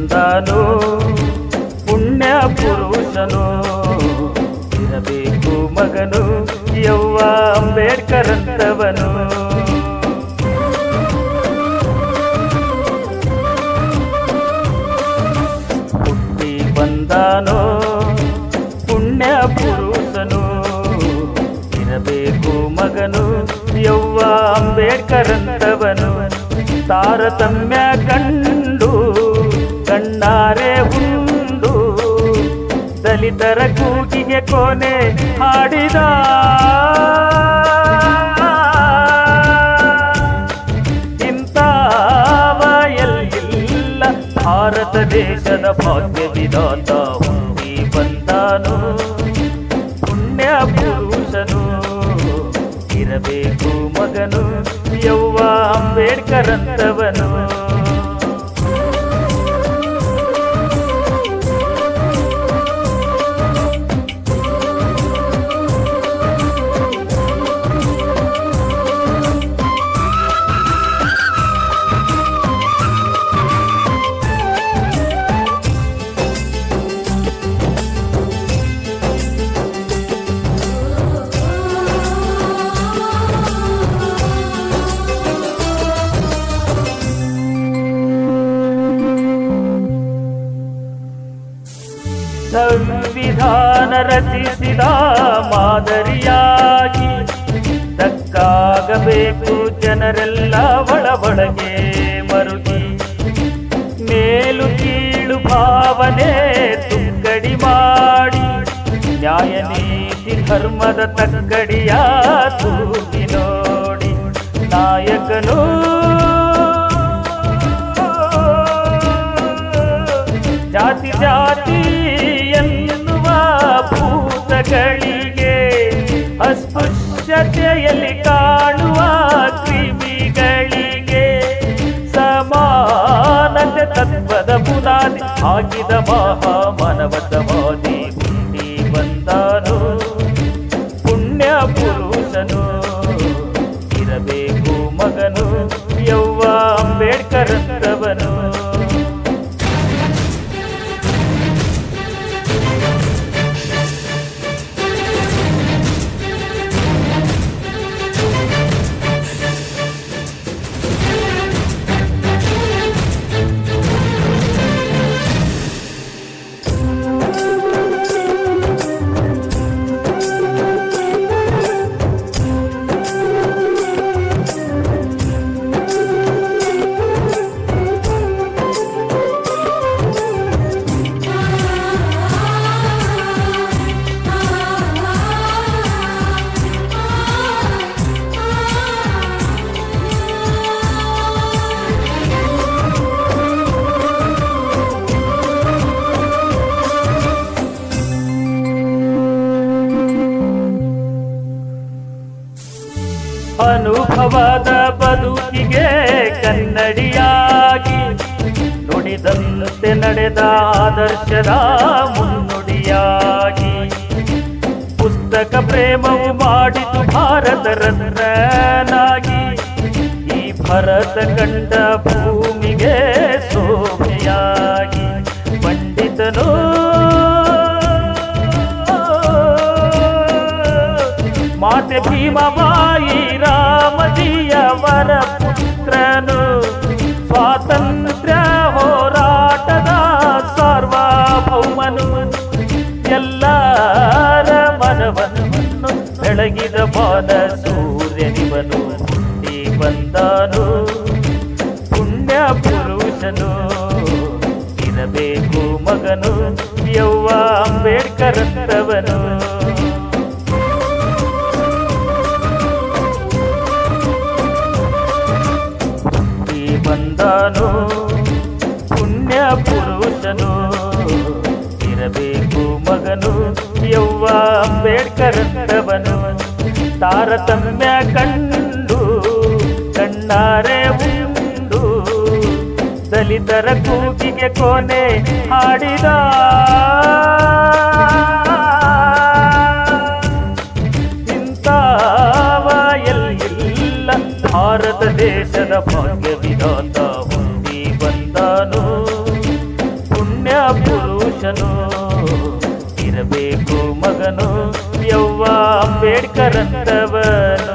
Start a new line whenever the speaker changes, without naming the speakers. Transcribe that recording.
ಬಂದನು ಪುಣ್ಯ ಪುರುಷನು ಇರಬೇಕು ಮಗನು ಯವ್ವ ಅಂಬೇಡ್ಕರ್ ಅಂತವನು ಹುಟ್ಟಿ ಬಂದನು ಪುಣ್ಯ ಪುರುಷನು ಇರಬೇಕು ಮಗನು ಯವ್ವ ಅಂಬೇಡ್ಕರ್ ಅಂತವನು ತಾರತಮ್ಯ ಕಂಡು ಕಣ್ಣಾರೆ ಹುಂಡು ದಲಿತರ ಕೂಗಿಗೆ ಕೊನೆ ಹಾಡಿದ ಇಂಥವ ಎಲ್ಲಿಲ್ಲ ಭಾರತ ದೇಶದ ಭಾಗ್ಯ ವಿಧಾತ ಹುಟ್ಟಿ ಬಂದಾನು ಪುಣ್ಯ ಪುರುಷನು ಇರಬೇಕು ಮಗನು ಯವ್ವ ಅಂಬೇಡ್ಕರ್ ಅಂತವನು ಸಂವಿಧಾನ ರಚಿಸಿದ ಮಾದರಿಯಾಗಿ ದಕ್ಕಾಗಬೇಕು ಜನರೆಲ್ಲ ಒಳ ಒಳಗೆ ಮರುಗಿ ಮೇಲು ಕೀಳು ಭಾವನೆ ತುಕ್ಕಡಿ ಮಾಡಿ ನ್ಯಾಯ ನೀತಿ ಧರ್ಮದ ತಕ್ಕಡಿಯ ತೂಗಿ ನೋಡಿ ನಾಯಕನು ಜಾತಿ ಜಾತಿ ಎನ್ನುವ ಭೂತಗಳಿಗೆ ಅಸ್ಪೃಶ್ಯತೆಯಲ್ಲಿ ಕಾಣುವ ಕ್ರಿಮಿಗಳಿಗೆ ಸಮಾನತೆ ತತ್ವದ ಬುನಾದಿ ಹಾಕಿದ ಮಹಾಮಾನವತವಾದಿ ಹುಟ್ಟಿ ಬಂದಾನು ಪುಣ್ಯ ಪುರುಷನು ಇರಬೇಕು ಮಗನು ಯವ್ವ ಅಂಬೇಡ್ಕರ್ ಅಂತವನು ಅನುಭವದ ಬದುಕಿಗೆ ಕನ್ನಡಿಯಾಗಿ ನುಡಿದಂತೆ ನಡೆದ ಆದರ್ಶದ ಮುನ್ನುಡಿಯಾಗಿ ಪುಸ್ತಕ ಪ್ರೇಮವು ಮಾಡಿತು ಭಾರತ ರತ್ನನಾಗಿ ಈ ಭರತ ಕಂಡ ಭೂಮಿಗೆ ಶೋಭೆಯಾಗಿ ಪಂಡಿತನು ಮಾತೆ ಭೀಮಬಾಯಿ ರಾಮಜಿಯವರ ಪುತ್ರನು ಸ್ವಾತಂತ್ರ್ಯ ಹೋರಾಟದ ಸಾರ್ವಭೌಮನು ಎಲ್ಲರ ಮನವನ್ನು ಬೆಳಗಿದ ಬಾನ ಸೂರ್ಯನಿವನು ಹುಟ್ಟಿ ಬಂದಾನು ಪುಣ್ಯ ಪುರುಷನು ಇರಬೇಕು ಮಗನು ಯವ್ವ ಅಂಬೇಡ್ಕರ್ ಅಂತವನು ಹುಟ್ಟಿ ಬಂದಾನು ಪುಣ್ಯ ಪುರುಷನು ಇರಬೇಕು ಮಗನು ಯವ್ವ ಅಂಬೇಡ್ಕರ್ ಅಂತವನು ತಾರತಮ್ಯ ಕಂಡು ಕಣ್ಣಾರೆ ಉಂಡು ದಲಿತರ ಕೂಗಿಗೆ ಕೊನೆ ಹಾಡಿದ ಇಂಥವ ಎಲ್ಲಿಲ್ಲ ಭಾರತ ದೇಶದ ಭಾಗ್ಯ ವಿಧಾತ ಹುಟ್ಟಿ ಬಂದಾನು ಪುರುಷನು ಇರಬೇಕು ಮಗನು ಯವ್ವ ಅಂಬೇಡ್ಕರ್ ಅಂತವನು